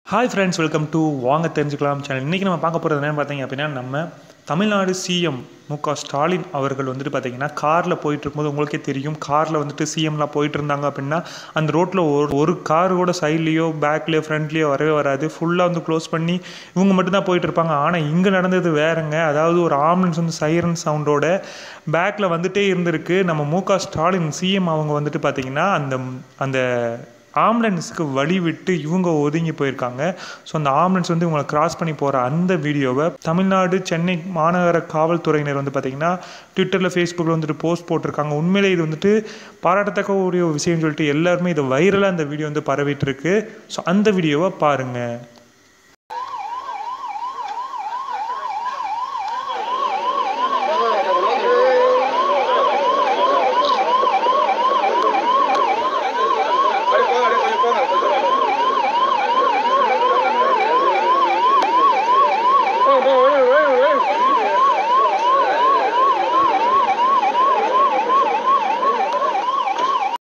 hi friends welcome to வாங்க தெரிஞ்சுக்கலாம் channel இன்றைக்கி நம்ம பார்க்க போகிறது என்னென்னு பார்த்தீங்க அப்படின்னா நம்ம தமிழ்நாடு சிஎம் மு க ஸ்டாலின் அவர்கள் வந்துட்டு பார்த்தீங்கன்னா காரில் போயிட்டு இருக்கும்போது உங்களுக்கே தெரியும் காரில் வந்துட்டு சிஎம்லாம் போயிட்டு இருந்தாங்க அப்படின்னா அந்த ரோட்டில் ஒரு ஒரு கார் கூட சைட்லேயோ பேக்லேயோ ஃப்ரண்ட்லேயோ வரவே வராது ஃபுல்லாக வந்து க்ளோஸ் பண்ணி இவங்க மட்டும்தான் போயிட்டு இருப்பாங்க ஆனால் இங்கே நடந்தது வேறங்க அதாவது ஒரு ஆம்புலன்ஸ் வந்து சைரன் சவுண்டோட பேக்கில் வந்துட்டே இருந்திருக்கு நம்ம மு க ஸ்டாலின் சிஎம் அவங்க வந்துட்டு பார்த்தீங்கன்னா அந்த அந்த ஆம்புலன்ஸுக்கு வழி விட்டு இவங்க ஒதுங்கி போயிருக்காங்க ஸோ அந்த ஆம்புலன்ஸ் வந்து இவங்களை கிராஸ் பண்ணி போகிற அந்த வீடியோவை தமிழ்நாடு சென்னை மாநகர காவல்துறையினர் வந்து பார்த்திங்கன்னா ட்விட்டரில் ஃபேஸ்புக்கில் வந்துட்டு போஸ்ட் போட்டிருக்காங்க உண்மையிலே இது வந்துட்டு பாராட்டத்தக்க ஒரு விஷயம்னு சொல்லிட்டு எல்லாருமே இது வைரலாக அந்த வீடியோ வந்து பரவிட்டு இருக்கு ஸோ அந்த வீடியோவை பாருங்கள்